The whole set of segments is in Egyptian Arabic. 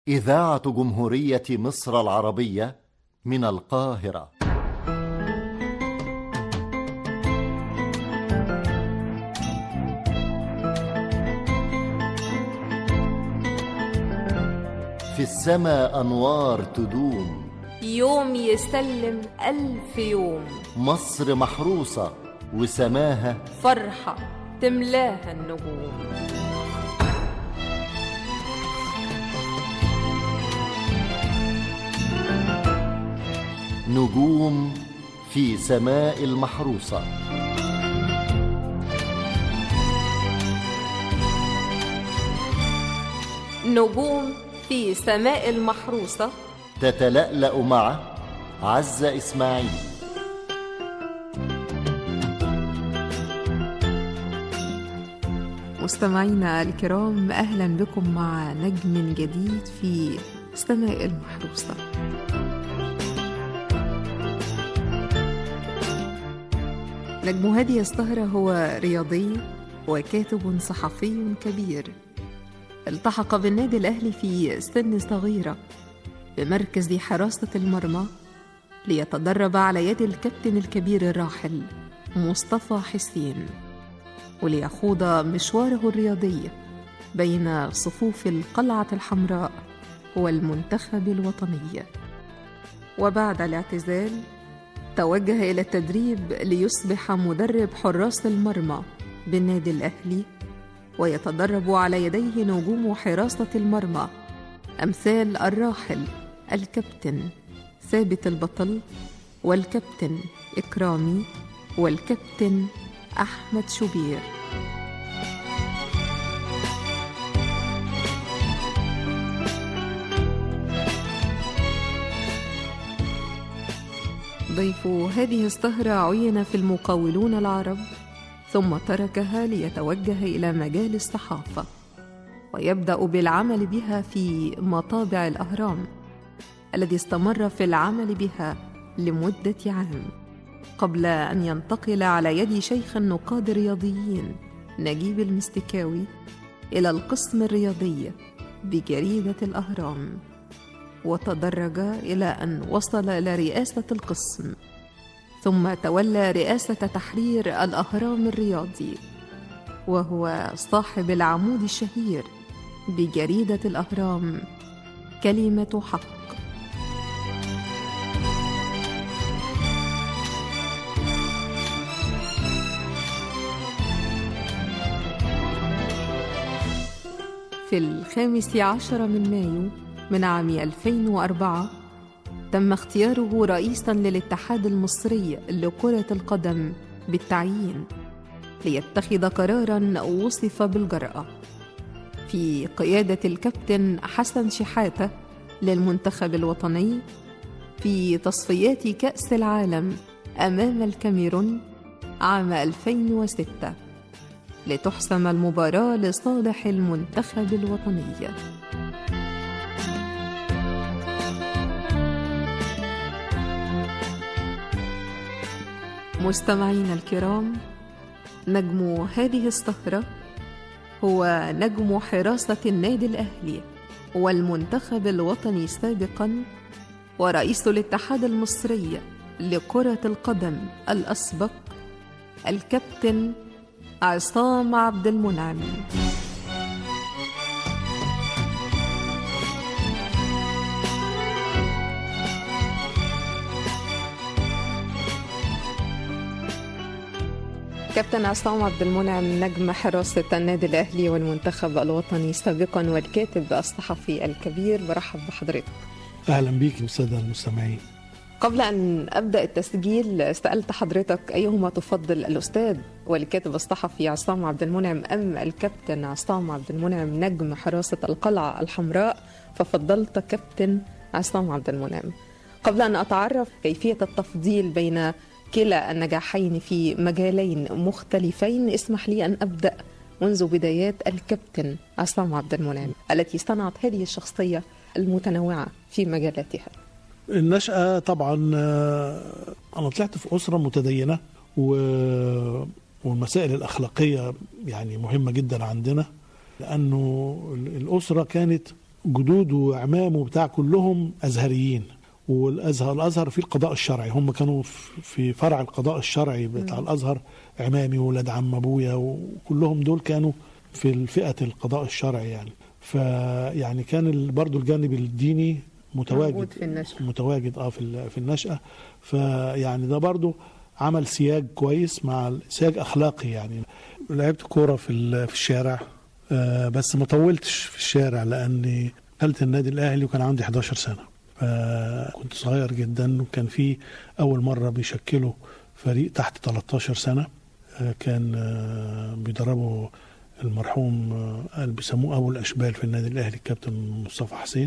إذاعة جمهورية مصر العربية من القاهرة في السماء أنوار تدوم يوم يسلم ألف يوم مصر محروسة وسماها فرحة تملاها النجوم نجوم في سماء المحروسة نجوم في سماء المحروسة تتلألأ مع عزة إسماعيل مستمعينا الكرام أهلا بكم مع نجم جديد في سماء المحروسة نجم هذه السهرة هو رياضي وكاتب صحفي كبير التحق بالنادي الأهلي في سن صغيرة بمركز حراسة المرمى ليتدرب على يد الكابتن الكبير الراحل مصطفى حسين وليخوض مشواره الرياضي بين صفوف القلعة الحمراء والمنتخب الوطني وبعد الاعتزال توجه إلى التدريب ليصبح مدرب حراس المرمى بالنادي الأهلي ويتدرب على يديه نجوم حراسة المرمى أمثال الراحل الكابتن ثابت البطل والكابتن إكرامي والكابتن أحمد شوبير ضيف هذه السهرة عين في المقاولون العرب ثم تركها ليتوجه إلى مجال الصحافة ويبدأ بالعمل بها في مطابع الأهرام الذي استمر في العمل بها لمدة عام قبل أن ينتقل على يد شيخ النقاد الرياضيين نجيب المستكاوي إلى القسم الرياضي بجريدة الأهرام وتدرج إلى أن وصل إلى رئاسة القسم ثم تولى رئاسة تحرير الأهرام الرياضي وهو صاحب العمود الشهير بجريدة الأهرام كلمة حق في الخامس عشر من مايو من عام 2004 تم اختياره رئيسا للاتحاد المصري لكرة القدم بالتعيين ليتخذ قرارا وصف بالجرأة في قيادة الكابتن حسن شحاتة للمنتخب الوطني في تصفيات كأس العالم أمام الكاميرون عام 2006 لتحسم المباراة لصالح المنتخب الوطني مستمعينا الكرام نجم هذه السهرة هو نجم حراسة النادي الأهلي والمنتخب الوطني سابقا ورئيس الاتحاد المصري لكرة القدم الأسبق الكابتن عصام عبد المنعم كابتن عصام عبد المنعم نجم حراسة النادي الأهلي والمنتخب الوطني سابقا والكاتب الصحفي الكبير برحب بحضرتك اهلا بيك الساده المستمعين قبل أن أبدأ التسجيل سألت حضرتك أيهما تفضل الأستاذ والكاتب الصحفي عصام عبد المنعم أم الكابتن عصام عبد المنعم نجم حراسة القلعة الحمراء ففضلت كابتن عصام عبد المنعم قبل أن أتعرف كيفية التفضيل بين كلا النجاحين في مجالين مختلفين اسمح لي أن أبدأ منذ بدايات الكابتن عصام عبد المنعم التي صنعت هذه الشخصية المتنوعة في مجالاتها النشأة طبعا آه، أنا طلعت في أسرة متدينة و... والمسائل الأخلاقية يعني مهمة جدا عندنا لأنه ال- الأسرة كانت جدوده وعمامه بتاع كلهم ازهريين والازهر الازهر فيه القضاء الشرعي هم كانوا في- في فرع القضاء الشرعي بتاع الازهر عمامي وولاد عم ابويا وكلهم دول كانوا في الفئه القضاء الشرعي يعني فيعني كان ال- برضو الجانب الديني متواجد موجود في النشأة. متواجد اه في ال- في النشأة فيعني ده برضو عمل سياج كويس مع ال- سياج اخلاقي يعني لعبت كوره في ال- في الشارع آه، بس ما طولتش في الشارع لاني دخلت النادي الاهلي وكان عندي 11 سنه فكنت صغير جدا وكان في اول مره بيشكلوا فريق تحت 13 سنه آه، كان آه، بيدربوا المرحوم آه، اللي بيسموه ابو الاشبال في النادي الاهلي الكابتن مصطفى حسين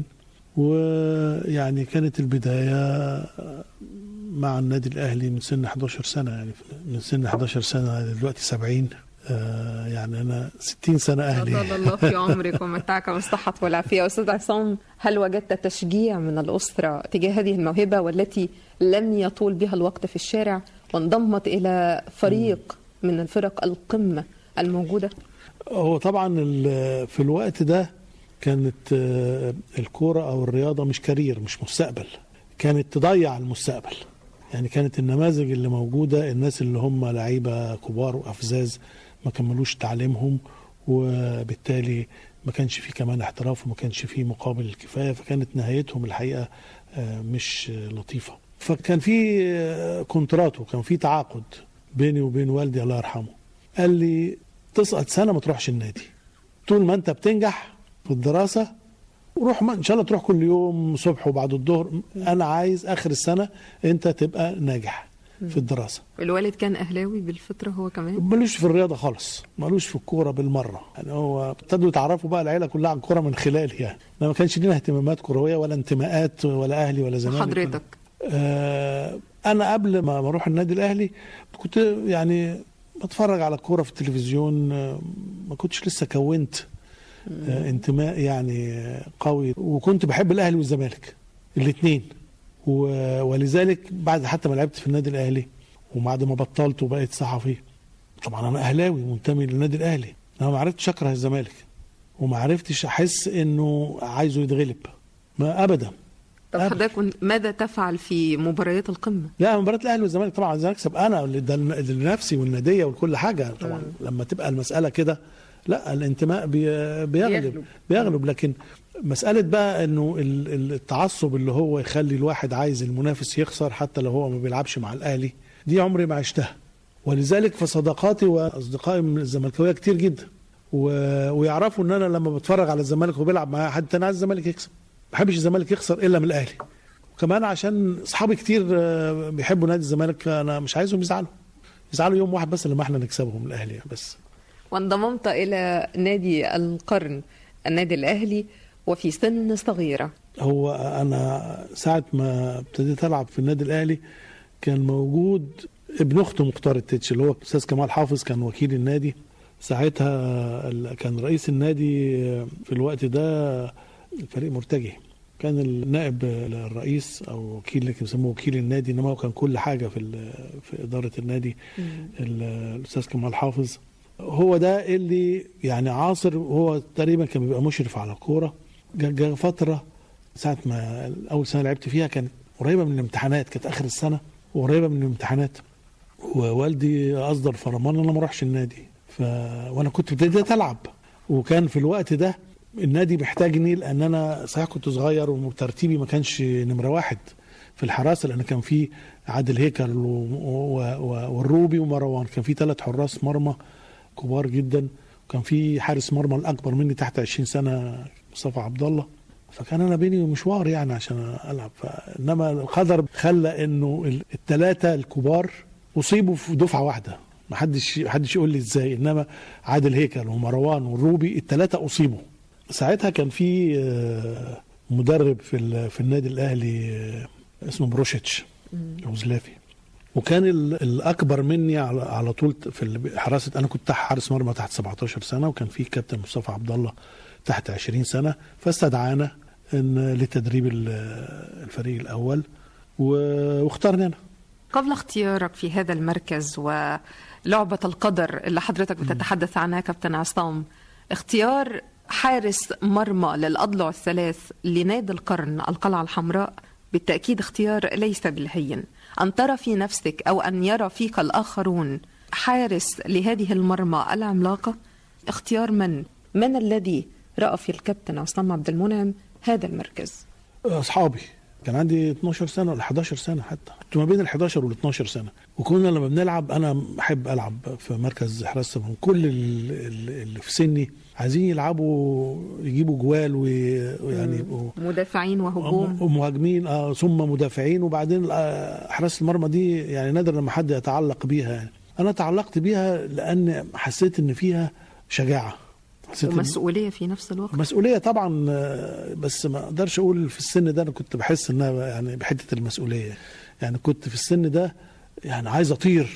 ويعني كانت البدايه مع النادي الاهلي من سن 11 سنه يعني من سن 11 سنه دلوقتي 70 آه، يعني انا 60 سنه اهلي أطال الله في عمرك ومتعك بالصحة والعافية أستاذ عصام هل وجدت تشجيع من الأسرة تجاه هذه الموهبة والتي لم يطول بها الوقت في الشارع وانضمت إلى فريق من الفرق القمة الموجودة هو طبعا ال- في الوقت ده كانت آه، الكوره او الرياضه مش كارير مش مستقبل كانت تضيع المستقبل يعني كانت النماذج اللي موجوده الناس اللي هم لعيبه كبار وافزاز ما كملوش تعليمهم وبالتالي ما كانش فيه كمان احتراف وما كانش فيه مقابل الكفايه فكانت نهايتهم الحقيقه آه، مش آه، لطيفه فكان في آه، كونترات وكان في تعاقد بيني وبين والدي الله يرحمه قال لي تسقط سنه ما تروحش النادي طول ما انت بتنجح في الدراسه روح ما ان شاء الله تروح كل يوم صبح وبعد الظهر انا عايز اخر السنه انت تبقى ناجح في الدراسه الوالد كان أهلاوي بالفطرة هو كمان ملوش في الرياضه خالص ملوش في الكوره بالمره يعني هو ابتدوا يتعرفوا بقى العيله كلها عن الكوره من خلالي يعني أنا ما كانش لينا اهتمامات كرويه ولا انتماءات ولا اهلي ولا زمالك وحضرتك آه، انا قبل ما ما اروح النادي الاهلي كنت يعني بتفرج على الكوره في التلفزيون آه، ما كنتش لسه كونت آه، انتماء يعني آه، قوي وكنت بحب الاهلي والزمالك الاثنين ولذلك بعد حتى ما لعبت في النادي الاهلي وبعد ما بطلت وبقيت صحفي طبعا انا اهلاوي منتمي للنادي الاهلي انا ما عرفتش اكره الزمالك وما عرفتش احس انه عايزه يتغلب ما ابدا طب أبدا. حضرتك ماذا تفعل في مباريات القمة؟ لا مباراه الاهلي والزمالك طبعا عايز اكسب انا اللي- ده لنفسي والناديه وكل حاجه طبعا لما تبقى المساله كده لا الانتماء بي بيغلب بيغلب. بيغلب لكن مساله بقى انه ال- ال- التعصب اللي هو يخلي الواحد عايز المنافس يخسر حتى لو هو ما بيلعبش مع الاهلي دي عمري ما عشتها ولذلك فصداقاتي واصدقائي من الزملكاويه كتير جدا و... ويعرفوا ان انا لما بتفرج على الزمالك وبيلعب مع حد تاني عايز الزمالك يكسب ما بحبش الزمالك يخسر الا من الاهلي وكمان عشان اصحابي كتير آه، بيحبوا نادي الزمالك انا مش عايزهم يزعلوا يزعلوا يوم واحد بس لما احنا نكسبهم الاهلي بس وانضممت إلى نادي القرن النادي الأهلي وفي سن صغيرة هو انا ساعه ما ابتديت العب في النادي الاهلي كان موجود ابن اخته مختار التتش اللي هو الاستاذ كمال حافظ كان وكيل النادي ساعتها ال- كان رئيس النادي في الوقت ده الفريق مرتجي كان النائب الرئيس او وكيل اللي بيسموه وكيل النادي انما هو كان كل حاجه في ال- في اداره النادي ال- الاستاذ كمال حافظ هو ده اللي يعني عاصر هو تقريبا كان بيبقى مشرف على الكوره جا جا فتره ساعه ما اول سنه لعبت فيها كانت قريبه من الامتحانات كانت اخر السنه وقريبه من الامتحانات ووالدي اصدر فرمان ان انا ما اروحش النادي ف... وانا كنت ابتديت العب وكان في الوقت ده النادي محتاجني لان انا صحيح كنت صغير وترتيبي ما كانش نمره واحد في الحراسه لان كان في عادل هيكل و... و... و... والروبي ومروان كان في ثلاث حراس مرمى كبار جدا وكان في حارس مرمى الاكبر مني تحت 20 سنه مصطفى عبد الله فكان انا بيني مشوار يعني عشان العب انما القدر خلى انه الثلاثه الكبار اصيبوا في دفعه واحده ما حدش حدش يقول لي ازاي انما عادل هيكل ومروان والروبي الثلاثه اصيبوا ساعتها كان في آه، مدرب في ال- في النادي الاهلي آه، اسمه بروشيتش يوغوسلافي وكان ال- الاكبر مني على على طول في ال- حراسه انا كنت تحت حارس مرمى تحت 17 سنه وكان في كابتن مصطفى عبد الله تحت 20 سنه فاستدعانا ان لتدريب ال- الفريق الاول و- واختارني انا قبل اختيارك في هذا المركز ولعبة القدر اللي حضرتك بتتحدث عنها كابتن عصام اختيار حارس مرمى للأضلع الثلاث لنادي القرن القلعة الحمراء بالتأكيد اختيار ليس بالهين أن ترى في نفسك أو أن يرى فيك الآخرون حارس لهذه المرمى العملاقة اختيار من؟ من الذي رأى في الكابتن عصام عبد المنعم هذا المركز؟ اصحابي كان عندي 12 سنه ولا 11 سنه حتى كنت ما بين ال 11 وال 12 سنه وكنا لما بنلعب انا بحب العب في مركز حراسه المرمى كل ال- ال- اللي في سني عايزين يلعبوا يجيبوا جوال وي- ويعني يبقوا مدافعين وهجوم ومهاجمين آه ثم مدافعين وبعدين آه، حراسه المرمى دي يعني نادر لما حد يتعلق بيها يعني انا تعلقت بيها لان حسيت ان فيها شجاعه حسيت إن- ومسؤولية في نفس الوقت مسؤوليه طبعا آه، بس ما اقدرش اقول في السن ده انا كنت بحس انها يعني بحته المسؤوليه يعني كنت في السن ده يعني عايز اطير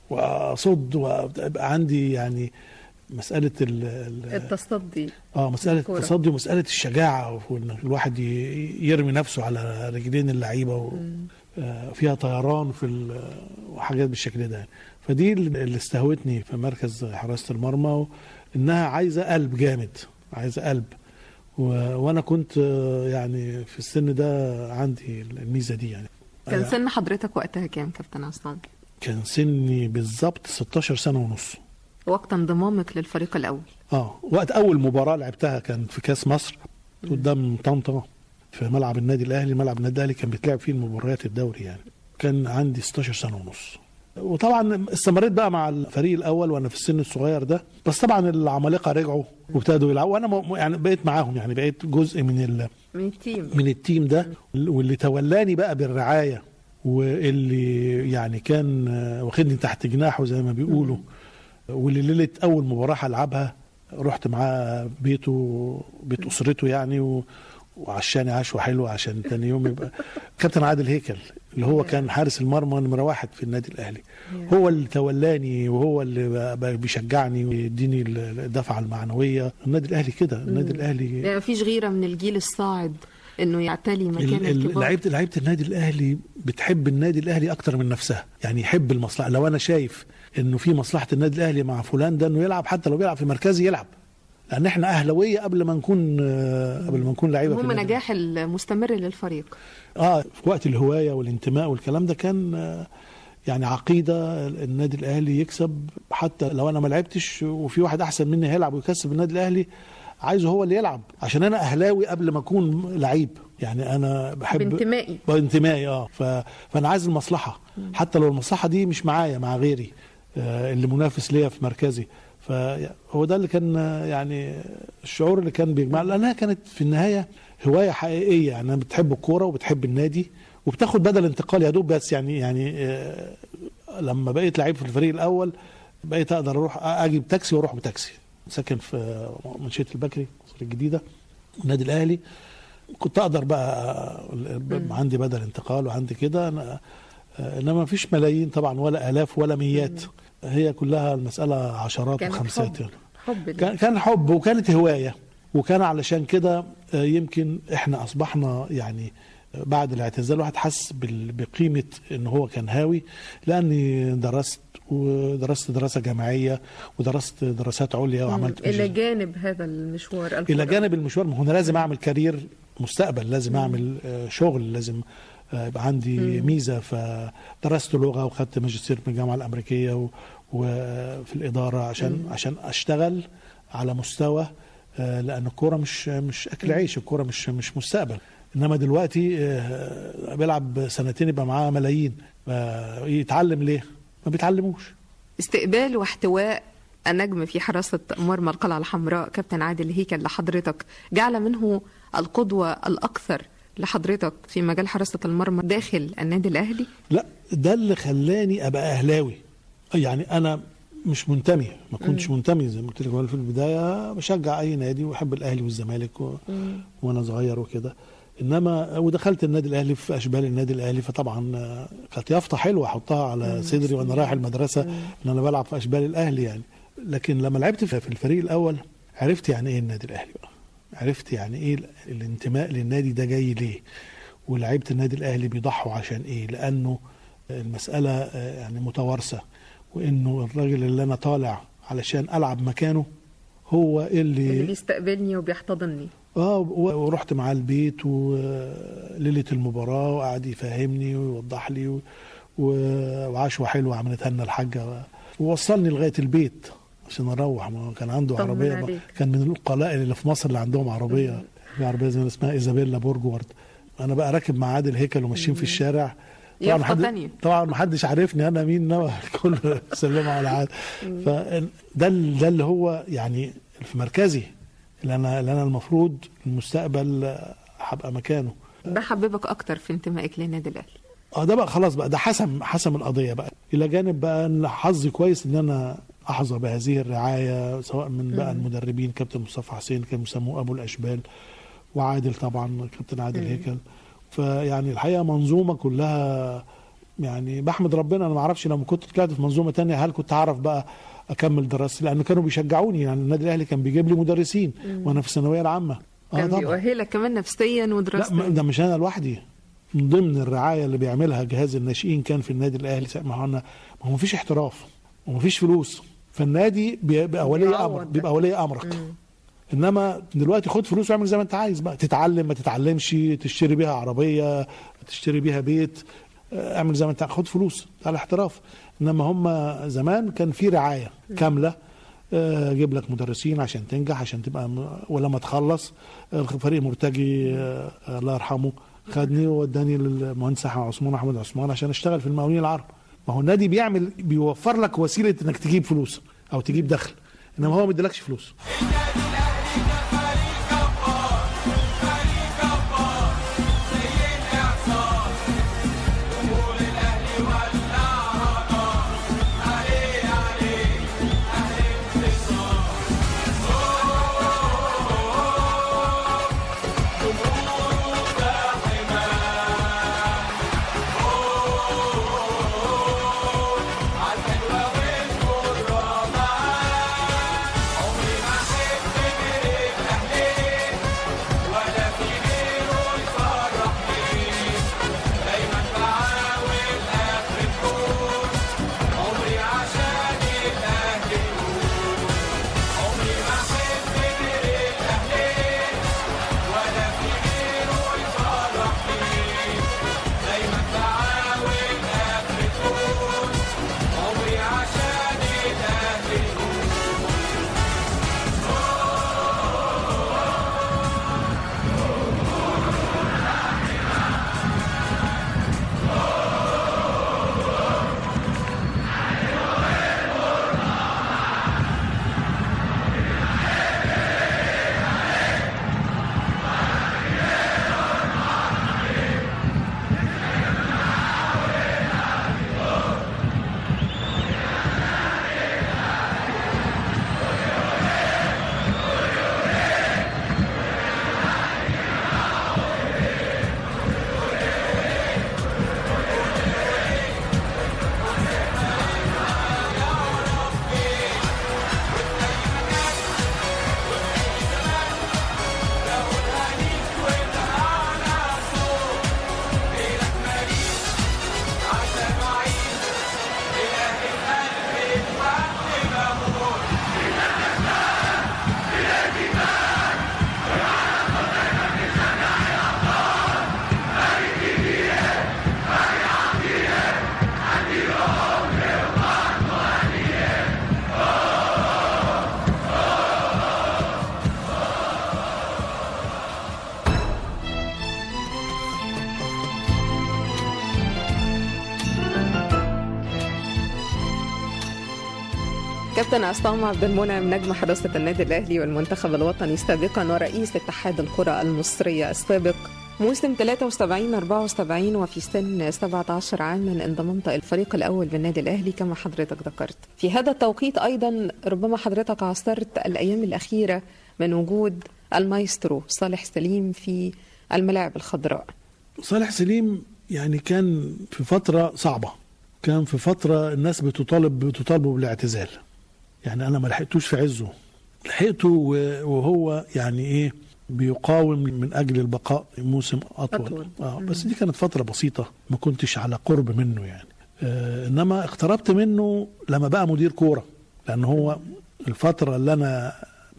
واصد وابقى عندي يعني مساله ال ال- التصدي اه مساله الكورة. التصدي ومساله الشجاعه وان الواحد ي- يرمي نفسه على رجلين اللعيبه و... آه، فيها طيران في ال- وحاجات بالشكل ده يعني. فدي اللي استهوتني في مركز حراسه المرمى و- انها عايزه قلب جامد عايزه قلب و... وانا كنت آه، يعني في السن ده عندي الميزه دي يعني كان آه، سن حضرتك وقتها كام كابتن عصام؟ كان سني بالظبط 16 سنه ونص وقت انضمامك للفريق الأول اه وقت اول مباراه لعبتها كان في كاس مصر قدام طنطا في ملعب النادي الاهلي ملعب النادي الاهلي كان بيتلعب فيه المباريات الدوري يعني كان عندي 16 سنه ونص وطبعا استمريت بقى مع الفريق الاول وانا في السن الصغير ده بس طبعا العمالقه رجعوا وابتدوا يلعبوا وانا م- يعني بقيت معاهم يعني بقيت جزء من ال من التيم من التيم ده واللي تولاني بقى بالرعايه واللي يعني كان آه، واخدني تحت جناحه زي ما بيقولوا واللي ليله اول مباراه هلعبها رحت معاه بيته بيت اسرته يعني و وعشاني عشوه حلوه عشان تاني يوم يبقى كابتن عادل هيكل اللي هو كان حارس المرمى نمره واحد في النادي الاهلي هو اللي تولاني وهو اللي بقى- بقى بيشجعني ويديني الدفعه المعنويه النادي الاهلي كده النادي الاهلي يعني مفيش غيره من الجيل الصاعد انه يعتلي مكان ال- ال- الكبار لعيبه لعيبه النادي الاهلي بتحب النادي الاهلي اكتر من نفسها يعني يحب المصلحه لو انا شايف انه في مصلحه النادي الاهلي مع فلان ده انه يلعب حتى لو بيلعب في مركزي يلعب لان احنا اهلاويه قبل ما نكون آه، قبل ما نكون لعيبه في المهم النادي نجاح المستمر للفريق اه في وقت الهوايه والانتماء والكلام ده كان آه، يعني عقيده النادي الاهلي يكسب حتى لو انا ما لعبتش وفي واحد احسن مني هيلعب ويكسب النادي الاهلي عايزه هو اللي يلعب عشان انا اهلاوي قبل ما اكون لعيب يعني انا بحب بانتمائي بانتمائي اه ف... فانا عايز المصلحه حتى لو المصلحه دي مش معايا مع غيري آه، اللي منافس ليا في مركزي فهو ده اللي كان آه، يعني الشعور اللي كان بيجمع لانها كانت في النهايه هوايه حقيقيه يعني انا بتحب الكوره وبتحب النادي وبتاخد بدل انتقال يا دوب بس يعني يعني آه، لما بقيت لعيب في الفريق الاول بقيت اقدر اروح اجي بتاكسي واروح بتاكسي ساكن في منشيه البكري مصر الجديده النادي الاهلي كنت اقدر بقى بقى عندي بدل انتقال وعندي كده أنا آه، انما ما فيش ملايين طبعا ولا الاف ولا ميات هي كلها المساله عشرات كانت وخمسات حب. يعني حب ليه. كان كان حب وكانت هوايه وكان علشان كده آه، يمكن احنا اصبحنا يعني آه، بعد الاعتزال الواحد حس بال- بقيمه ان هو كان هاوي لاني درست ودرست دراسه جامعيه ودرست دراسات عليا وعملت الى ماجستير. جانب هذا المشوار الى الكروي. جانب المشوار ما هو انا لازم اعمل كارير مستقبل لازم اعمل آه، شغل لازم آه، يبقى عندي ميزه فدرست لغه وخدت ماجستير من الجامعه الامريكيه و- وفي الاداره عشان عشان اشتغل على مستوى آه، لان الكوره مش مش اكل عيش الكوره مش مش مستقبل انما دلوقتي آه، بيلعب سنتين يبقى معاه ملايين آه، يتعلم ليه؟ ما بيتعلموش استقبال واحتواء النجم في حراسة مرمى القلعة الحمراء كابتن عادل هيكل لحضرتك جعل منه القدوة الأكثر لحضرتك في مجال حراسة المرمى داخل النادي الأهلي لا ده اللي خلاني ابقى اهلاوي يعني انا مش منتمي ما كنتش منتمي زي ما قلت لك في البدايه بشجع اي نادي واحب الاهلي والزمالك و... وانا صغير وكده انما ودخلت النادي الاهلي في اشبال النادي الاهلي فطبعا آه، كانت يافطه حلوه احطها على صدري وانا رايح المدرسه ان انا بلعب في اشبال الاهلي يعني لكن لما لعبت في في الفريق الاول عرفت يعني ايه النادي الاهلي بقى عرفت يعني ايه ال- الانتماء للنادي ده جاي ليه ولعيبه النادي الاهلي بيضحوا عشان ايه لانه المساله آه، يعني متوارثه وانه الراجل اللي انا طالع علشان العب مكانه هو اللي اللي بيستقبلني وبيحتضنني اه و- ورحت معاه البيت وليله المباراه وقعد يفهمني ويوضح لي و- و- وعشوه حلوه عملتها لنا الحاجه ووصلني لغايه البيت عشان اروح ما هو كان عنده طمن عربيه عليك. كان من القلائل اللي في مصر اللي عندهم عربيه في عربيه زي ما اسمها ايزابيلا بورجورد انا بقى راكب مع عادل هيكل وماشيين في الشارع طبعا يافطة محد- تانية. طبعا ما حدش عارفني انا مين نوى كله سلموا على عاد فده ال- ده اللي هو يعني في مركزي اللي انا اللي انا المفروض المستقبل آه، هبقى مكانه ده حببك اكتر في انتمائك للنادي الاهلي اه ده بقى خلاص بقى ده حسم حسم القضيه بقى الى جانب بقى ان حظي كويس ان انا احظى بهذه الرعايه سواء من بقى المدربين كابتن مصطفى حسين كان بيسموه ابو الاشبال وعادل طبعا كابتن عادل هيكل فيعني الحقيقه منظومه كلها يعني بحمد ربنا انا ما اعرفش لو كنت طلعت في منظومه تانية هل كنت هعرف بقى اكمل دراستي لان كانوا بيشجعوني يعني النادي الاهلي كان بيجيب لي مدرسين وانا في الثانويه العامه كان بيؤهلك كمان نفسيا لا ودراستيا ما- ده مش انا لوحدي من ضمن الرعايه اللي بيعملها جهاز الناشئين كان في النادي الاهلي ساعة ما هو أنا- ما هو مفيش احتراف ومفيش فلوس فالنادي بيبقى ولي بيعوض امر ده. بيبقى ولي امرك انما دلوقتي خد فلوس واعمل زي ما انت عايز بقى تتعلم ما تتعلمش تشتري بيها عربيه تشتري بيها بيت آه، اعمل زي ما انت خد فلوس على احتراف انما هم زمان كان في رعايه كامله آه، اجيب لك مدرسين عشان تنجح عشان تبقى م- ولما تخلص آه، فريق مرتجي آه، الله يرحمه خدني ووداني للمهندس أحمد عثمان احمد عثمان عشان اشتغل في المقاولين العرب ما هو النادي بيعمل بيوفر لك وسيله انك تجيب فلوس او تجيب دخل انما هو ما بيديلكش فلوس كابتن عصام عبد المنعم نجم حراسة النادي الأهلي والمنتخب الوطني سابقا ورئيس اتحاد الكرة المصرية السابق موسم 73 74 وفي سن 17 عاما انضممت إلى الفريق الأول بالنادي الأهلي كما حضرتك ذكرت في هذا التوقيت أيضا ربما حضرتك عاصرت الأيام الأخيرة من وجود المايسترو صالح سليم في الملاعب الخضراء صالح سليم يعني كان في فترة صعبة كان في فترة الناس بتطالب بتطالبه بالاعتزال يعني أنا ما لحقتوش في عزه لحقته و- وهو يعني إيه بيقاوم من أجل البقاء موسم أطول, أطول. آه بس دي كانت فترة بسيطة ما كنتش على قرب منه يعني آه إنما اقتربت منه لما بقى مدير كورة لأن هو الفترة اللي أنا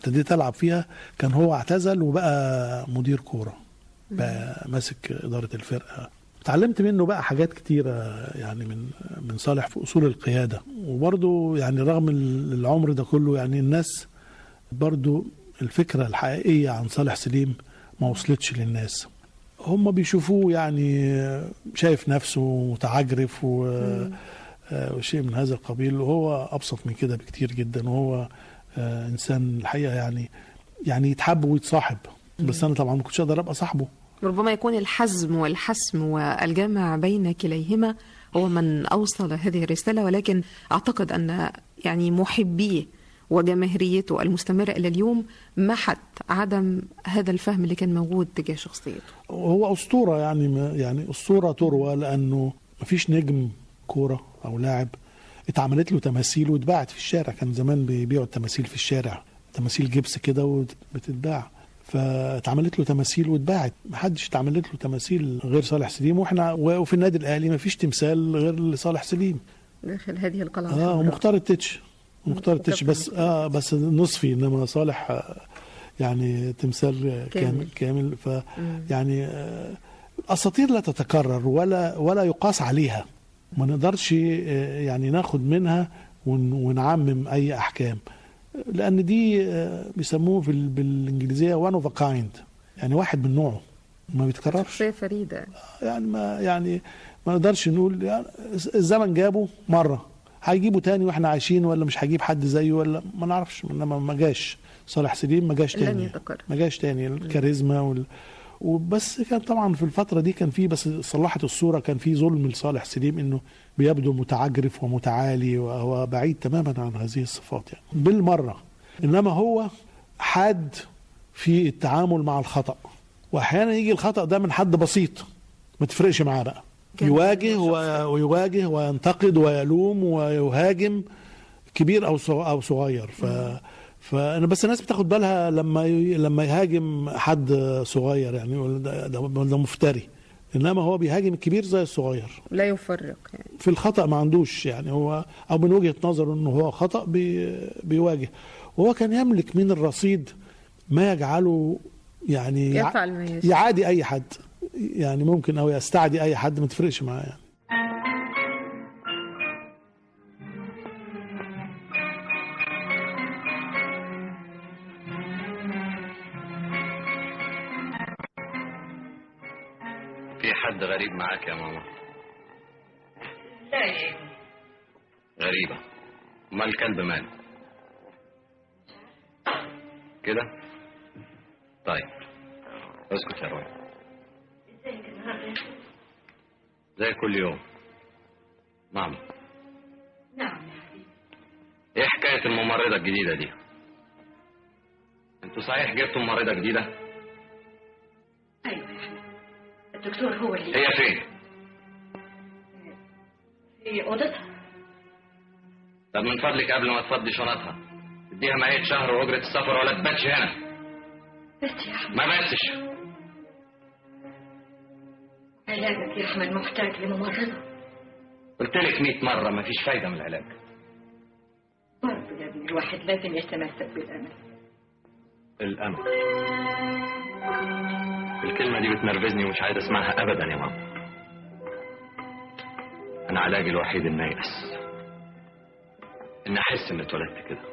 ابتديت العب فيها كان هو اعتزل وبقى مدير كوره بقى ماسك اداره الفرقه اتعلمت منه بقى حاجات كتيرة يعني من من صالح في أصول القيادة وبرضه يعني رغم العمر ده كله يعني الناس برضه الفكرة الحقيقية عن صالح سليم ما وصلتش للناس هم بيشوفوه يعني شايف نفسه متعجرف و آه، وشيء من هذا القبيل وهو ابسط من كده بكتير جدا وهو آه، انسان الحقيقه يعني يعني يتحب ويتصاحب بس انا طبعا ما كنتش اقدر ابقى صاحبه ربما يكون الحزم والحسم والجمع بين كليهما هو من أوصل هذه الرسالة ولكن أعتقد أن يعني محبيه وجماهيريته المستمرة إلى اليوم محت عدم هذا الفهم اللي كان موجود تجاه شخصيته هو اسطوره يعني ما يعني اسطوره تروى لانه ما فيش نجم كوره او لاعب اتعملت له تماثيل واتباعت في الشارع كان زمان بيبيعوا التماثيل في الشارع تماثيل جبس كده وبتتباع فاتعملت له تماثيل واتباعت ما حدش اتعملت له تماثيل غير صالح سليم واحنا وفي النادي الاهلي ما فيش تمثال غير لصالح سليم داخل هذه القلعة اه الحمراء. ومختار التتش مختار التتش بس اه بس نصفي انما صالح آه، يعني تمثال كامل كامل ف يعني آه، الاساطير لا تتكرر ولا ولا يقاس عليها ما نقدرش آه، يعني ناخد منها ون- ونعمم اي احكام لان دي آه، بيسموه في ال- بالانجليزيه وان اوف كايند يعني واحد من نوعه ما بيتكررش شخصية فريدة يعني ما يعني ما نقدرش نقول يعني الزمن جابه مره هيجيبه تاني واحنا عايشين ولا مش هيجيب حد زيه ولا ما نعرفش انما ما جاش صالح سليم ما جاش لن تاني يتكرر. ما جاش تاني الكاريزما وال وبس كان طبعا في الفتره دي كان في بس صلحت الصوره كان في ظلم لصالح سليم انه بيبدو متعجرف ومتعالي وهو بعيد تماما عن هذه الصفات يعني بالمره انما هو حاد في التعامل مع الخطأ واحيانا يجي الخطأ ده من حد بسيط ما تفرقش معاه بقى كان يواجه و- ويواجه وينتقد ويلوم ويهاجم كبير او صغ- او صغير ف فانا بس الناس بتاخد بالها لما ي- لما يهاجم حد صغير يعني يقول ده, ده, ده مفتري انما هو بيهاجم الكبير زي الصغير لا يفرق يعني في الخطا ما عندوش يعني هو او من وجهه نظره انه هو خطا بي بيواجه وهو كان يملك من الرصيد ما يجعله يعني يع- يفعل ما يشاء. يعادي اي حد يعني ممكن او يستعدي اي حد ما تفرقش معاه يعني في حد غريب معاك يا ماما لا يا ابني غريبة ما الكلب ماله كده طيب اسكت يا روي ازيك النهارده زي كل يوم ماما نعم يا حبيبي ايه حكاية الممرضة الجديدة دي انتوا صحيح جبتوا ممرضة جديدة ايوه يا حبيبي الدكتور هو اللي هي فين في اوضتها طب من فضلك قبل ما تفضي شنطها اديها ميت شهر واجرة السفر ولا تباتش هنا بس يا احمد ما باتش علاجك يا احمد محتاج لممرضه قلت لك 100 مرة مفيش فايدة من العلاج برضه يا ابني الواحد لازم يتمسك بالامل الأمل الكلمة دي بتنرفزني ومش عايز اسمعها أبدا يا ماما أنا علاجي الوحيد إني أيأس إني أحس إني اتولدت كده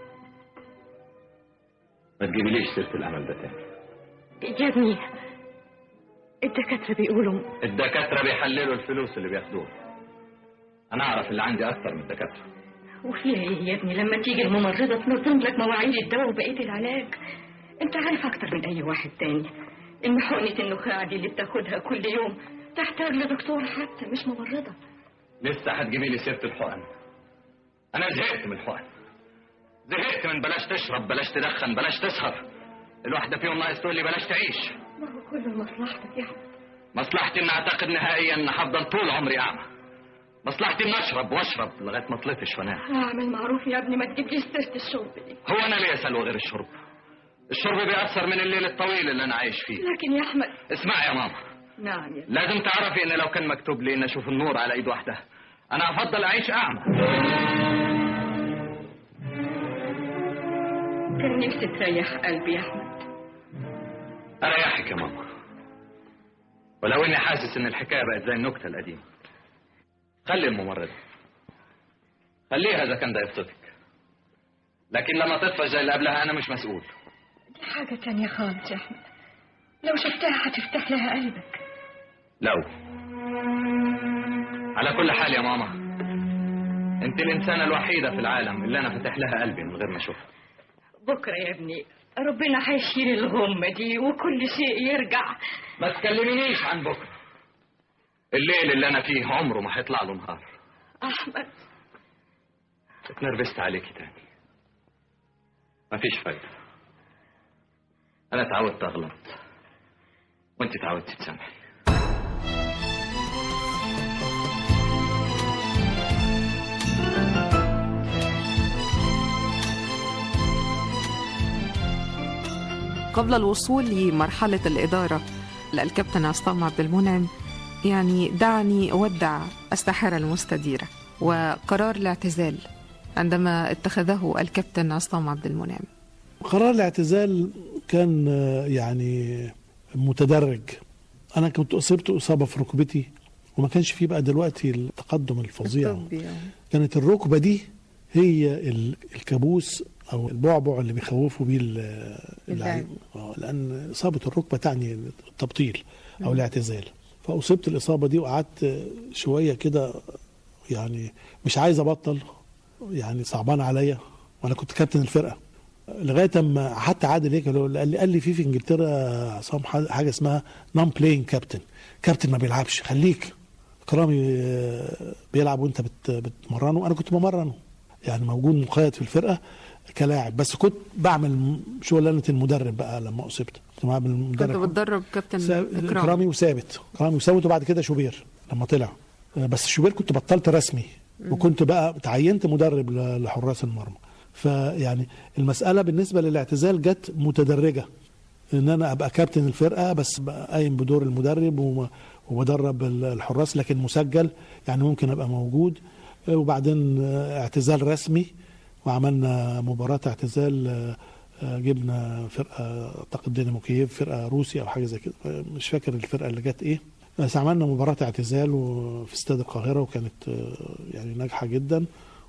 ما تجيبليش سيرة الأمل ده تاني يا ابني الدكاتره بيقولوا الدكاترة بيحللوا الفلوس اللي بياخدوها أنا أعرف اللي عندي أكتر من الدكاترة وفيها ايه يا ابني لما تيجي الممرضه تنظم لك مواعيد الدواء وبقيه العلاج انت عارف اكتر من اي واحد تاني ان حقنه النخاع دي اللي بتاخدها كل يوم تحتاج لدكتور حتى مش ممرضه لسه هتجيبي لي سيرة الحقن أنا زهقت من الحقن زهقت من بلاش تشرب بلاش تدخن بلاش تسهر الواحدة فيهم ناقص تقول لي بلاش تعيش ما هو كله لمصلحتك يا احمد مصلحتي إن أعتقد نهائيا إن هفضل طول عمري أعمى مصلحتي إن أشرب وأشرب لغاية ما طلعتش وأنام اعمل معروف يا ابني ما تجيبليش سيره الشرب دي هو أنا ليه أسأله غير الشرب الشرب بيأثر من الليل الطويل اللي أنا عايش فيه لكن يا احمد اسمعي يا ماما نعم يا ابني لازم تعرفي إن لو كان مكتوب لي إن أشوف النور على إيد واحدة أنا هفضل أعيش أعمى كان نفسي تريح قلبي يا احمد اريحك يا ماما ولو اني حاسس ان الحكايه بقت زي النكته القديمه خلي الممرضه خليها اذا كان ده يبسطك لكن لما تطفش زي اللي قبلها انا مش مسؤول دي حاجة تانية خالص يا احمد لو شفتها هتفتح لها قلبك لو على كل حال يا ماما انت الانسانه الوحيده في العالم اللي انا فاتح لها قلبي من غير ما اشوفها بكرة يا ابني ربنا هيشيل الغمة دي وكل شيء يرجع ما تكلمنيش عن بكره الليل اللي انا فيه عمره ما هيطلع له نهار احمد اتنرفزت عليكي تاني مفيش فايدة أنا اتعودت أغلط وأنت اتعودتي تسامحي قبل الوصول لمرحلة الإدارة للكابتن عصام عبد المنعم يعني دعني أودع الساحرة المستديرة وقرار الاعتزال عندما اتخذه الكابتن عصام عبد المنعم قرار الاعتزال كان آه، يعني متدرج انا كنت اصبت اصابه في ركبتي وما كانش فيه بقى دلوقتي التقدم الفظيع الطبي، آه. كانت الركبه دي هي ال- الكابوس او البعبع اللي بيخوفوا بيه ال- اللعيب آه، لان اصابه الركبه تعني التبطيل او الاعتزال فاصبت الاصابه دي وقعدت شويه كده يعني مش عايز ابطل يعني صعبان عليا وانا كنت كابتن الفرقه لغايه اما حتى عادل هيك قال لي قال لي في في انجلترا عصام حاجه اسمها نون بلاينج كابتن كابتن ما بيلعبش خليك كرامي آه، بيلعب وانت بت- بتمرنه انا كنت بمرنه يعني موجود مقيد في الفرقه كلاعب بس كنت بعمل شغلانه المدرب بقى لما اصبت كنت بعمل كنت المدرب بتدرب كابتن سا- إكرام كرامي وثابت كرامي وثابت وبعد كده شوبير لما طلع آه، بس شوبير كنت بطلت رسمي وكنت بقى تعينت مدرب ل- لحراس المرمى فيعني المساله بالنسبه للاعتزال جت متدرجه ان انا ابقى كابتن الفرقه بس بقى قايم بدور المدرب وم- وبدرب ال- الحراس لكن مسجل يعني ممكن ابقى موجود آه، وبعدين آه، اعتزال رسمي وعملنا مباراه اعتزال آه، آه، جبنا فرقه اعتقد دينامو كييف فرقه روسي او حاجه زي كده آه، مش فاكر الفرقه اللي جت ايه بس عملنا مباراه اعتزال و- في استاد القاهره وكانت آه، يعني ناجحه جدا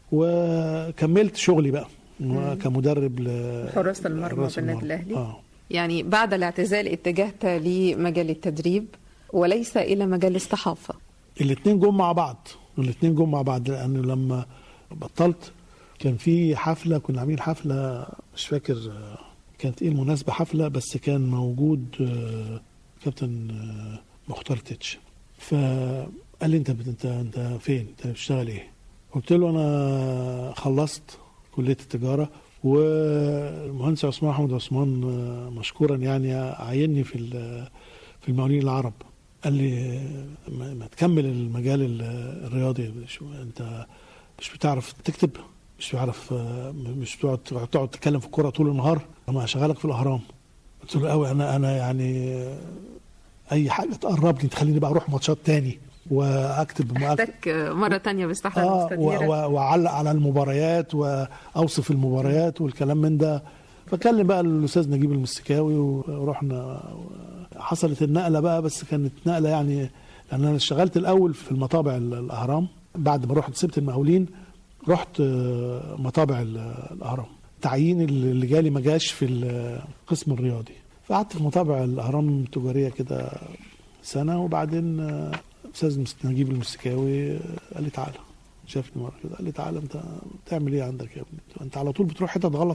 وكملت شغلي بقى كمدرب ل حراس المرمى حراس بالنادي المرمى. الأهلي. اه يعني بعد الاعتزال اتجهت لمجال التدريب وليس إلى مجال الصحافة الاثنين جم مع بعض الاثنين جم مع بعض لان لما بطلت كان في حفله كنا عاملين حفله مش فاكر آه، كانت ايه المناسبه حفله بس كان موجود آه، كابتن آه، مختار تتش فقال لي انت بت- انت انت فين؟ انت بتشتغل ايه؟ قلت له انا خلصت كليه التجاره والمهندس عثمان احمد عثمان آه، مشكورا يعني عيني في ال- في المقاولين العرب قال لي ما, ما تكمل المجال ال- الرياضي شو انت مش بتعرف تكتب مش بتعرف آه، مش بتقعد تقعد تتكلم في الكوره طول النهار انا هشغلك في الاهرام قلت له قوي انا انا يعني آه، اي حاجه تقربني تخليني بقى اروح ماتشات تاني واكتب وأكتب- احتك مرة تانية بالصحافة اه و- المستديرة و- واعلق على المباريات واوصف المباريات والكلام من ده فكلم بقى الاستاذ نجيب المستكاوي ورحنا حصلت النقله بقى بس كانت نقله يعني لان انا اشتغلت الاول في المطابع ال- الاهرام بعد ما رحت سبت المقاولين رحت آه، مطابع ال- الاهرام تعيين اللي جالي ما جاش في القسم الرياضي فقعدت في مطابع الاهرام التجاريه كده سنه وبعدين آه، استاذ مس- نجيب المستكاوي آه، قال لي تعالى شافني مره كده قال لي تعالى انت بتعمل ايه عندك يا ابني انت على طول بتروح حتت غلط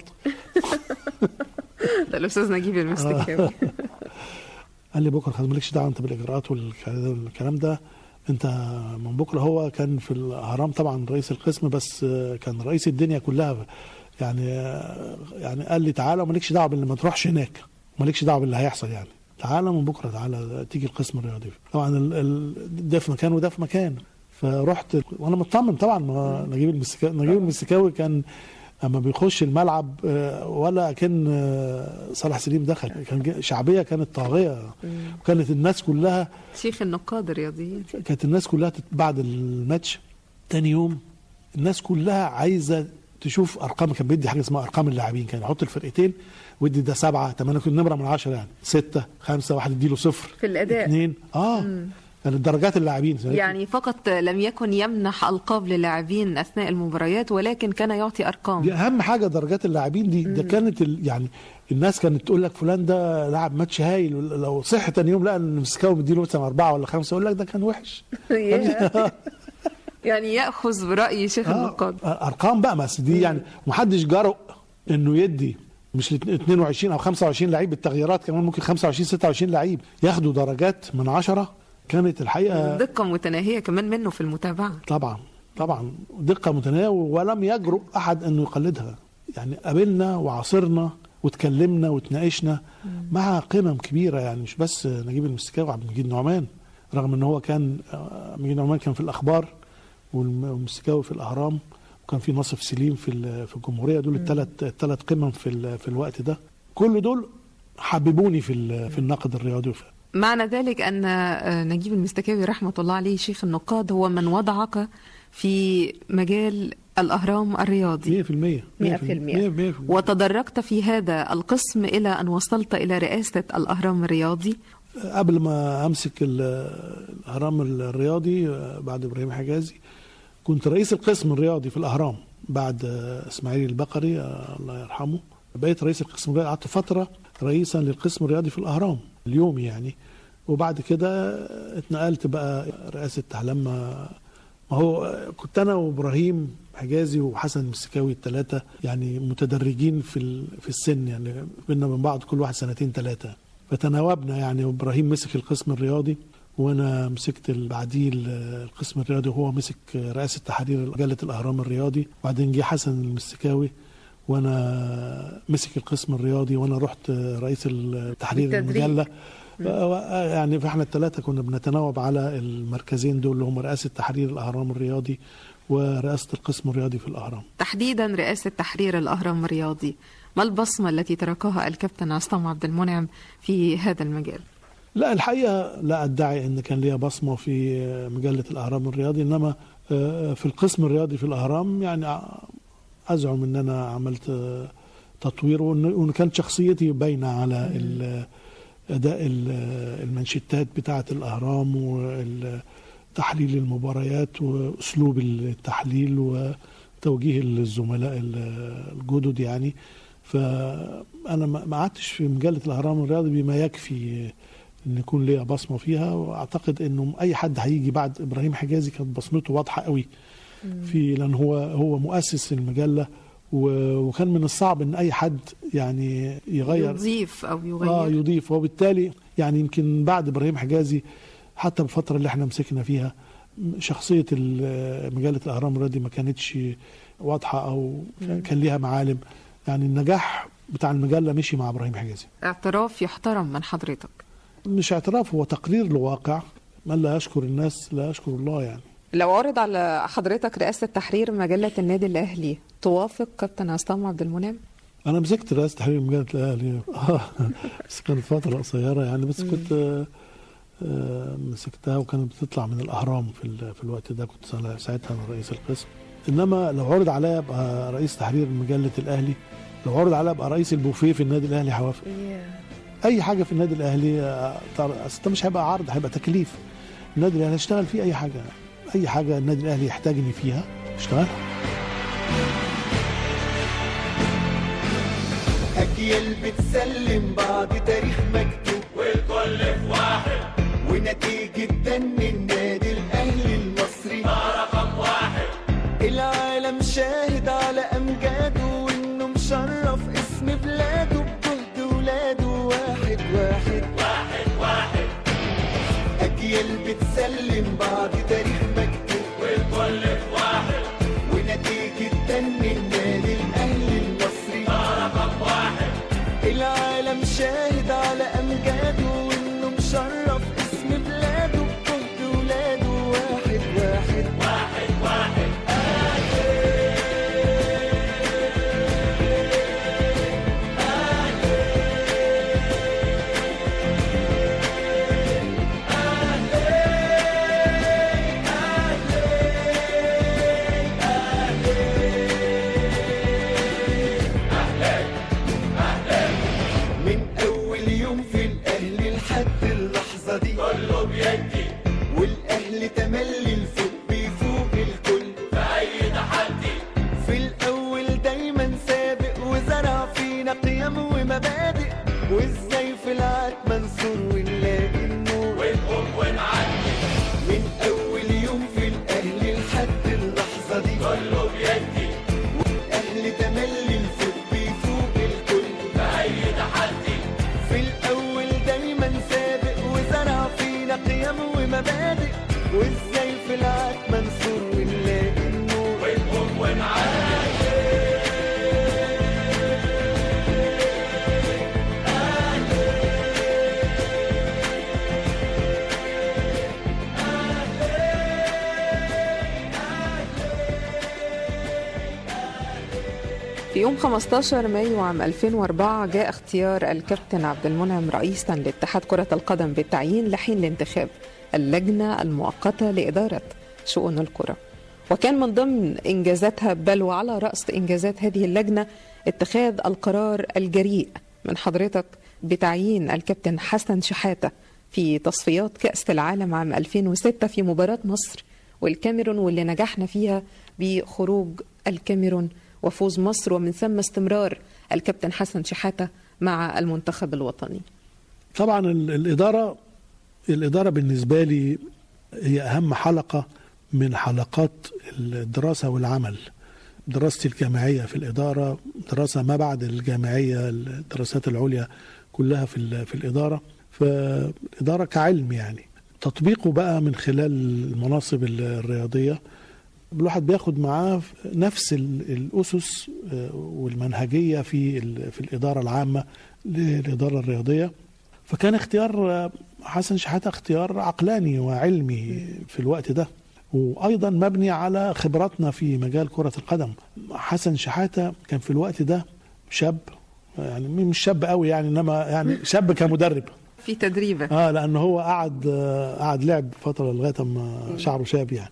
ده الأستاذ نجيب المستكاوي قال لي بكره خد مالكش دعوه انت بالاجراءات والك- والكلام ده انت من بكره هو كان في الاهرام طبعا رئيس القسم بس آه، كان رئيس الدنيا كلها يعني آه، يعني قال لي تعالى ومالكش دعوه باللي ما تروحش هناك مالكش دعوه باللي هيحصل يعني تعالى من بكره تعالى تيجي القسم الرياضي طبعا ال- ال- ده في مكان وده في مكان فرحت وانا مطمن طبعا ما نجيب المسكاوي نجيب المسكاوي كان اما بيخش الملعب آه، ولا كان آه، صالح سليم دخل كان جا- شعبيه كانت طاغيه وكانت الناس كلها شيخ النقاد الرياضيين كانت الناس كلها تت- بعد الماتش تاني يوم الناس كلها عايزه تشوف ارقام كان بيدي حاجه اسمها ارقام اللاعبين كان يحط الفرقتين ويدي ده سبعه ثمانيه كل نمره من عشره يعني سته خمسه واحد يديله صفر في الأداء. اثنين اه كانت درجات اللاعبين يعني فقط لم يكن يمنح ألقاب للاعبين أثناء المباريات ولكن كان يعطي دي أرقام اهم حاجه درجات اللاعبين دي ده كانت ال... يعني الناس كانت تقول لك فلان ده لعب ماتش هايل لو صح تاني يوم لقى ان مسكاوي مديله مثلا اربعه ولا خمسه يقول لك ده كان وحش يعني يأخذ برأي شيخ النقاد آه، ارقام بقى بس دي يعني محدش جرؤ انه يدي مش ال 22 او 25 لعيب بالتغييرات كمان ممكن 25 26 لعيب ياخدوا درجات من عشرة كانت الحقيقه دقة متناهية كمان منه في المتابعة طبعا طبعا دقه متناهيه ولم يجرؤ احد انه يقلدها يعني قابلنا وعاصرنا واتكلمنا وتناقشنا مع قمم كبيره يعني مش بس نجيب المستكاوي وعبد المجيد نعمان رغم ان هو كان آه، عبد المجيد نعمان كان في الاخبار والم- والمستكاوي في الاهرام وكان في ناصف سليم في ال- في الجمهوريه دول الثلاث الثلاث قمم في ال- في الوقت ده كل دول حببوني في ال- في النقد الرياضي وفي معنى ذلك أن آه، نجيب المستكاوي رحمة الله عليه شيخ النقاد هو من وضعك في مجال الأهرام الرياضي 100% 100% وتدرجت في هذا القسم إلى أن وصلت إلى رئاسة الأهرام الرياضي قبل ما امسك ال- الاهرام الرياضي آه، بعد ابراهيم حجازي كنت رئيس القسم الرياضي في الاهرام بعد آه، اسماعيل البقري آه، الله يرحمه بقيت رئيس القسم الرياضي قعدت فتره رئيسا للقسم الرياضي في الاهرام اليوم يعني وبعد كده اتنقلت بقى رئاسه لما ما هو كنت انا وابراهيم حجازي وحسن المسكاوي الثلاثه يعني متدرجين في ال- في السن يعني بينا من بعض كل واحد سنتين ثلاثه فتناوبنا يعني وابراهيم مسك القسم الرياضي وانا مسكت ال- بعديه ال- القسم الرياضي وهو مسك رئاسه تحرير مجله الاهرام الرياضي وبعدين جه حسن المسكاوي وانا مسك القسم الرياضي وانا رحت رئيس التحرير بالتدريج. المجله ف- يعني فاحنا الثلاثه كنا بنتناوب على المركزين دول اللي هم رئاسه تحرير الاهرام الرياضي ورئاسه القسم الرياضي في الاهرام تحديدا رئاسة تحرير الأهرام الرياضي ما البصمة التي تركها الكابتن عصام عبد المنعم في هذا المجال لا الحقيقه لا ادعي ان كان ليا بصمه في مجله الاهرام الرياضي انما آه، في القسم الرياضي في الاهرام يعني ازعم ان انا عملت آه، تطوير وان وإن كانت شخصيتي باينه على ال- اداء ال- المنشتات بتاعه الاهرام وتحليل المباريات واسلوب التحليل وتوجيه الزملاء ال- الجدد يعني فانا ما ما قعدتش في مجله الاهرام الرياضي بما يكفي ان يكون ليا بصمه فيها واعتقد انه اي حد هيجي بعد ابراهيم حجازي كانت بصمته واضحه قوي في لان هو هو مؤسس المجله و- وكان من الصعب ان اي حد يعني يغير يضيف أو يغير اه يضيف وبالتالي يعني يمكن بعد ابراهيم حجازي حتى بالفتره اللي احنا مسكنا فيها شخصيه ال- مجله الاهرام الرياضي ما كانتش واضحه او كان ليها معالم يعني النجاح بتاع المجله مشي مع ابراهيم حجازي اعتراف يحترم من حضرتك مش اعتراف هو تقرير لواقع من لا يشكر الناس لا يشكر الله يعني لو عرض على حضرتك رئاسة تحرير مجلة النادي الأهلي توافق كابتن عصام عبد المنعم انا مسكت رئاسه تحرير مجله الاهلي آه، بس كانت فتره قصيره يعني بس كنت آه، آه، مسكتها وكانت بتطلع من الاهرام في ال- في الوقت ده كنت سا- ساعتها انا رئيس القسم انما لو عرض عليا ابقى رئيس تحرير مجله الاهلي لو عرض عليا ابقى رئيس البوفيه في النادي الاهلي هوافق اي حاجه في النادي الاهلي آه، طر- أصل ده مش هيبقى عرض هيبقى تكليف النادي الاهلي هشتغل فيه اي حاجه اي حاجه النادي الاهلي يحتاجني فيها اشتغل أجيال بتسلم بعض تاريخ مكتوب والكل في واحد ونتيجة دن النادي الأهلي المصري رقم واحد العالم شاهد على أمجاده وإنه مشرف اسم بلاده بجهد ولاده واحد واحد واحد واحد أجيال بتسلم بعض تاريخ مكتوب والكل في واحد ونتيجة دن النادي الأهلي المصري رقم واحد العالم شاهد على أمجاده وإنه مشرف اسم بلاده بجهد ولاده واحد واحد واحد واحد أهل تملي الفوق بيفوق الكل في أي تحدي في الأول دايما سابق وزرع فينا قيم ومبادئ وإزاي في العتمة نصور ونلاقي النور ونقوم ونعدي من أول يوم في الأهل لحد اللحظة دي كله بيدي أهل تملي الفوق بيفوق الكل في أي تحدي في الأول دايما سابق وزرع فينا قيم ومبادئ وإزاي في العتمة نصور ونلاقي النور ونقوم ونعدي في يوم 15 مايو عام 2004 جاء اختيار الكابتن عبد المنعم رئيسا لاتحاد كرة القدم بالتعيين لحين الانتخاب اللجنة المؤقتة لإدارة شؤون الكرة وكان من ضمن إنجازاتها بل وعلى رأس إنجازات هذه اللجنة اتخاذ القرار الجريء من حضرتك بتعيين الكابتن حسن شحاتة في تصفيات كأس العالم عام 2006 في مباراة مصر والكاميرون واللي نجحنا فيها بخروج الكاميرون وفوز مصر ومن ثم استمرار الكابتن حسن شحاتة مع المنتخب الوطني طبعا ال- الإدارة الإدارة بالنسبة لي هي أهم حلقة من حلقات الدراسة والعمل دراستي الجامعية في الإدارة دراسة ما بعد الجامعية الدراسات العليا كلها في, ال- في الإدارة فالإدارة كعلم يعني تطبيقه بقى من خلال المناصب الرياضية الواحد بياخد معاه نفس ال- الأسس آه، والمنهجية في ال- في الإدارة العامة للإدارة الرياضية فكان اختيار آه، حسن شحاتة اختيار عقلاني وعلمي في الوقت ده وأيضا مبني على خبراتنا في مجال كرة القدم حسن شحاتة كان في الوقت ده شاب يعني مش شاب قوي يعني انما يعني شاب كمدرب في تدريبه اه لان هو قعد آه، قعد لعب فتره لغايه اما شعره شاب يعني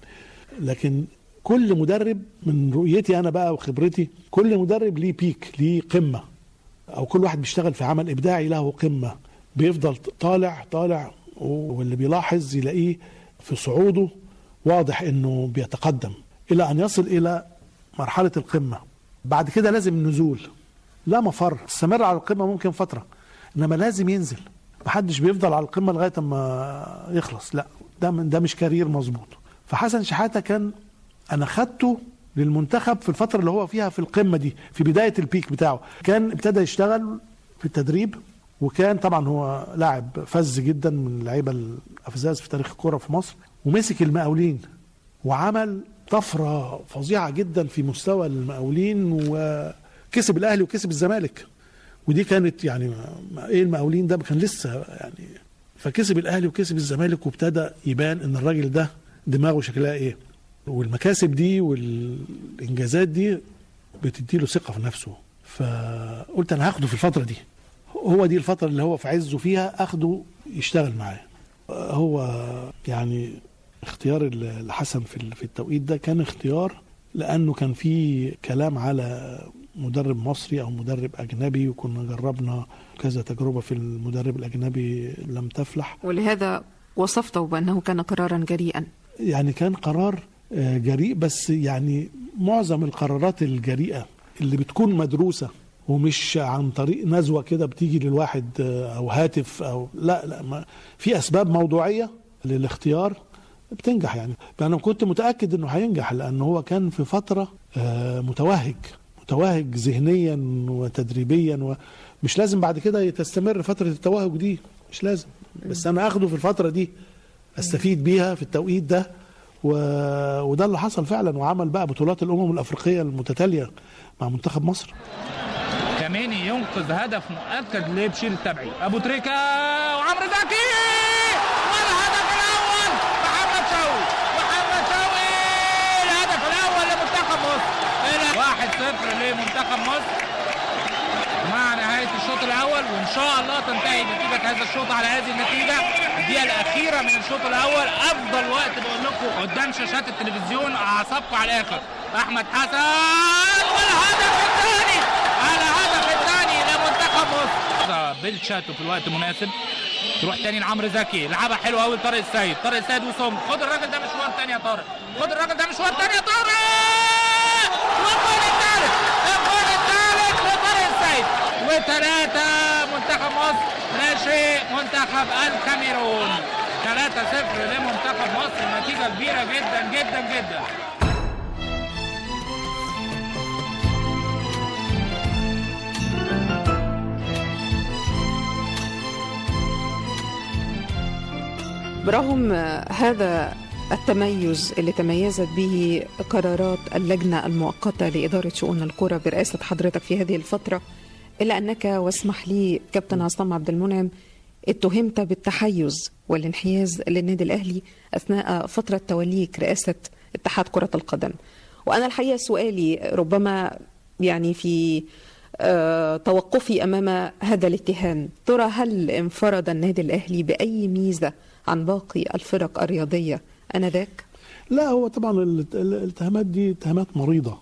لكن كل مدرب من رؤيتي انا بقى وخبرتي كل مدرب ليه بيك ليه قمه او كل واحد بيشتغل في عمل ابداعي له قمه بيفضل طالع طالع واللي بيلاحظ يلاقيه في صعوده واضح انه بيتقدم الى ان يصل الى مرحله القمه بعد كده لازم نزول لا مفر استمر على القمه ممكن فتره انما لازم ينزل محدش بيفضل على القمه لغايه اما يخلص لا ده من ده مش كارير مظبوط فحسن شحاته كان انا خدته للمنتخب في الفتره اللي هو فيها في القمه دي في بدايه البيك بتاعه كان ابتدى يشتغل في التدريب وكان طبعا هو لاعب فز جدا من اللعيبه الافزاز في تاريخ الكوره في مصر ومسك المقاولين وعمل طفره فظيعه جدا في مستوى المقاولين وكسب الاهلي وكسب الزمالك ودي كانت يعني ما- ايه المقاولين ده كان لسه يعني فكسب الاهلي وكسب الزمالك وابتدى يبان ان الراجل ده دماغه شكلها ايه والمكاسب دي والانجازات دي بتدي له ثقه في نفسه فقلت انا هاخده في الفتره دي هو دي الفتره اللي هو في عزه فيها اخده يشتغل معاه هو يعني اختيار الحسن في ال- في التوقيت ده كان اختيار لانه كان في كلام على مدرب مصري او مدرب اجنبي وكنا جربنا كذا تجربه في المدرب الاجنبي لم تفلح ولهذا وصفته بأنه كان قرارا جريئا يعني كان قرار آه، جريء بس يعني معظم القرارات الجريئة اللي بتكون مدروسة ومش عن طريق نزوة كده بتيجي للواحد آه، أو هاتف أو لا لا ما في أسباب موضوعية للاختيار بتنجح يعني أنا كنت متأكد إنه هينجح لأن هو كان في فترة آه، متوهج متوهج ذهنيا وتدريبيا ومش لازم بعد كده تستمر فترة التوهج دي مش لازم بس أنا أخده في الفترة دي استفيد بيها في التوقيت ده و... وده اللي حصل فعلا وعمل بقى بطولات الامم الافريقيه المتتاليه مع منتخب مصر كماني ينقذ هدف مؤكد لبشير التبعي ابو تريكه وعمرو زكي والهدف الاول محمد شوقي محمد شوقي الهدف الاول لمنتخب مصر إلى 1-0 لمنتخب مصر مع نهاية الشوط الأول وإن شاء الله تنتهي نتيجة هذا الشوط على هذه النتيجة الدقيقة الأخيرة من الشوط الأول أفضل وقت بقول لكم قدام شاشات التلفزيون أعصابكم على الآخر أحمد حسن والهدف الثاني الهدف الثاني لمنتخب مصر بيل شاتو في الوقت المناسب تروح تاني لعمرو زكي لعبها حلوه قوي لطارق السيد طارق السيد وسم خد الراجل ده مشوار تاني يا طارق خد الراجل ده مشوار تاني يا طارق والجول الثالث الجول الثالث لطارق السيد وثلاثه منتخب مصر ماشي منتخب الكاميرون 3-0 لمنتخب مصر نتيجه كبيره جدا جدا جدا برغم هذا التميز اللي تميزت به قرارات اللجنة المؤقتة لإدارة شؤون الكرة برئاسة حضرتك في هذه الفترة إلا أنك واسمح لي كابتن عصام عبد المنعم اتهمت بالتحيز والانحياز للنادي الأهلي أثناء فترة توليك رئاسة اتحاد كرة القدم وأنا الحقيقة سؤالي ربما يعني في آه، توقفي امام هذا الاتهام ترى هل انفرد النادي الاهلي باي ميزه عن باقي الفرق الرياضيه انذاك لا هو طبعا ال- ال- الاتهامات دي اتهامات مريضه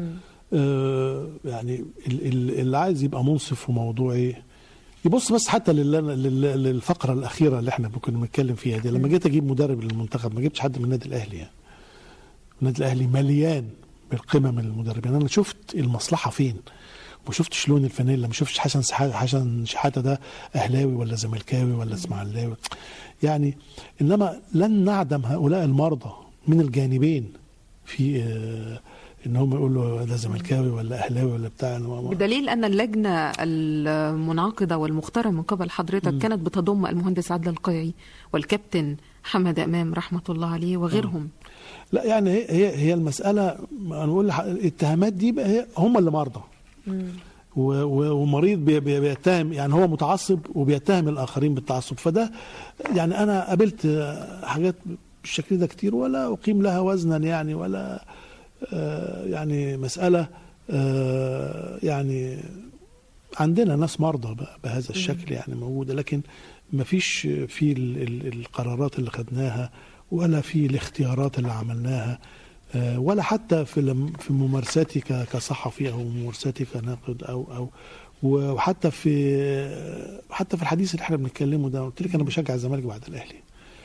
آه يعني ال- ال- اللي عايز يبقى منصف وموضوعي يبص بس حتى لل- لل- للفقره الاخيره اللي احنا كنا بنتكلم فيها دي لما جيت اجيب مدرب للمنتخب ما جبتش حد من النادي الاهلي يعني النادي الاهلي مليان بالقمم المدربين انا شفت المصلحه فين ما شفتش لون الفانيلا ما شفتش حسن سحا- حسن شحاته ده اهلاوي ولا زملكاوي ولا اسماعيلاوي يعني انما لن نعدم هؤلاء المرضى من الجانبين في آه، ان هم يقولوا ده زملكاوي ولا اهلاوي ولا بتاع بدليل ان اللجنه المنعقده والمختاره من قبل حضرتك كانت بتضم المهندس عادل القيعي والكابتن حمد امام رحمه الله عليه وغيرهم لا يعني هي هي هي المساله انا بقول لح- الاتهامات دي بقى هي هم اللي مرضى و- و- ومريض بي- بي- بيتهم يعني هو متعصب وبيتهم الاخرين بالتعصب فده يعني انا قابلت آه، حاجات بالشكل ده كتير ولا اقيم لها وزنا يعني ولا آه، يعني مساله آه، يعني عندنا ناس مرضى ب- بهذا الشكل يعني موجوده لكن ما فيش في ال- ال- القرارات اللي خدناها ولا في الاختيارات اللي عملناها آه، ولا حتى في لم- في ممارساتي ك- كصحفي او ممارساتي كناقد او او وحتى في حتى في الحديث اللي احنا بنتكلمه ده قلت لك انا بشجع الزمالك بعد الاهلي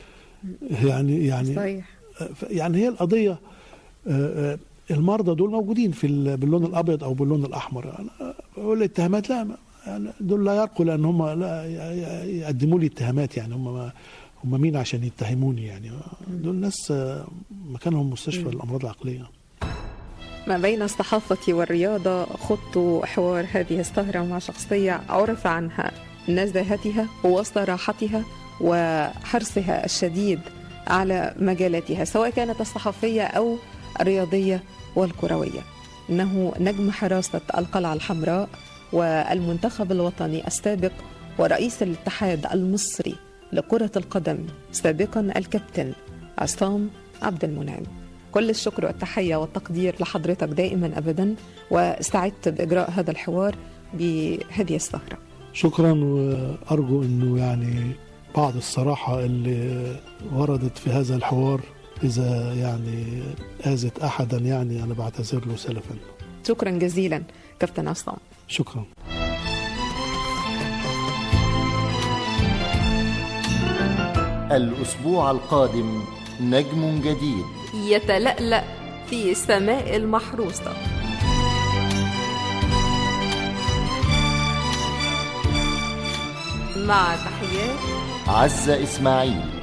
يعني يعني صحيح يعني هي القضيه آه، آه، المرضى دول موجودين في ال- باللون الابيض او باللون الاحمر انا بقول الاتهامات لا ما- يعني دول لا يرقوا لان هم لا ي- ي- يقدموا لي اتهامات يعني هم ما هم مين عشان يتهموني يعني دول ناس آه، مكانهم مستشفى الامراض العقليه ما بين الصحافة والرياضة خضت حوار هذه السهرة مع شخصية عرف عنها نزاهتها وصراحتها وحرصها الشديد على مجالاتها سواء كانت الصحفية أو الرياضية والكروية إنه نجم حراسة القلعة الحمراء والمنتخب الوطني السابق ورئيس الاتحاد المصري لكرة القدم سابقا الكابتن عصام عبد المنعم كل الشكر والتحية والتقدير لحضرتك دائما أبدا واستعدت بإجراء هذا الحوار بهذه السهرة شكرا وارجو انه يعني بعض الصراحه اللي وردت في هذا الحوار اذا يعني اذت احدا يعني انا بعتذر له سلفا شكرا جزيلا كابتن عصام شكرا الأسبوع القادم نجم جديد يتلألأ في سماء المحروسة مع تحيات عزة إسماعيل